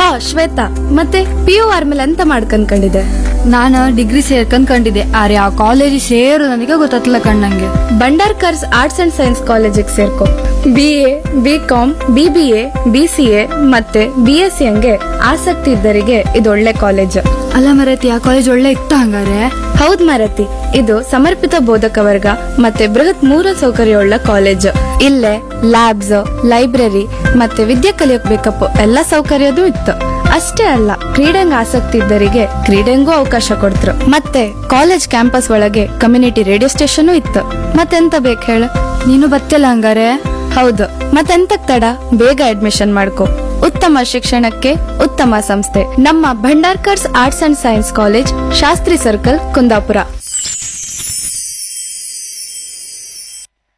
ಶ್ವೇತಾ ಮತ್ತೆ P U ಆದ್ಮೇಲೆ ಎಂತ ಮಾಡ್ಕಂಡ್ಕೊಂಡಿದೆ ನಾನು ಡಿಗ್ರಿ ಸೇರ್ಕೊಂಡ್ ಕಂಡಿದ್ದೆ ಆದ್ರೆ ಆ ಕಾಲೇಜ್ ಸೇರು ನನಗೆ ಗೊತ್ತಾಗ್ತಿಲ್ಲ ಕಣ್ಣಂಗೆ ಬಂಡಾರ್ಕರ್ಸ್ ಆರ್ಟ್ಸ್ ಅಂಡ್ ಸೈನ್ಸ್ ಕಾಲೇಜಿಗೆ ಸೇರ್ಕೊ B A B com B B A B C A ಮತ್ತೆ ಬಿ ಎಸ್ ಸಿ ಹಂಗೆ ಆಸಕ್ತಿ ಇದ್ದರಿಗೆ ಇದು ಒಳ್ಳೆ ಕಾಲೇಜ್ ಅಲ್ಲ ಮರೈತಿ ಆ ಕಾಲೇಜ್ ಒಳ್ಳೆ ಇತ್ತ ಹಂಗಾರೆ ಹೌದ್ ಮಾರತಿ ಇದು ಸಮರ್ಪಿತ ಬೋಧಕ ವರ್ಗ ಮತ್ತೆ ಬೃಹತ್ ಮೂಲ ಸೌಕರ್ಯವುಳ್ಳ ಕಾಲೇಜ್ ಇಲ್ಲೇ ಲ್ಯಾಬ್ಸ್ ಲೈಬ್ರರಿ ಮತ್ತೆ ವಿದ್ಯೆ ಕಲಿಯಕ್ ಬೇಕಪ್ಪ ಎಲ್ಲ ಸೌಕರ್ಯದೂ ಇತ್ತು ಅಷ್ಟೇ ಅಲ್ಲ ಕ್ರೀಡೆಂಗ್ ಆಸಕ್ತಿ ಇದ್ದರಿಗೆ ಕ್ರೀಡೆಂಗೂ ಅವಕಾಶ ಕೊಡ್ತ್ರು ಮತ್ತೆ ಕಾಲೇಜ್ ಕ್ಯಾಂಪಸ್ ಒಳಗೆ ಕಮ್ಯುನಿಟಿ ರೇಡಿಯೋ ಸ್ಟೇಷನ್ ಇತ್ತು ಮತ್ತೆಂತ ಬೇಕು ಹೇಳ ನೀನು ಬತ್ತಿಲ್ಲ ಹಂಗಾರೆ ಹೌದು ಮತ್ತೆಂತಕ್ ತಡ ಬೇಗ ಅಡ್ಮಿಷನ್ ಮಾಡ್ಕೋ ಉತ್ತಮ ಶಿಕ್ಷಣಕ್ಕೆ ಉತ್ತಮ ಸಂಸ್ಥೆ ನಮ್ಮ Bhandarkars arts and science college Shastri circle Kundapura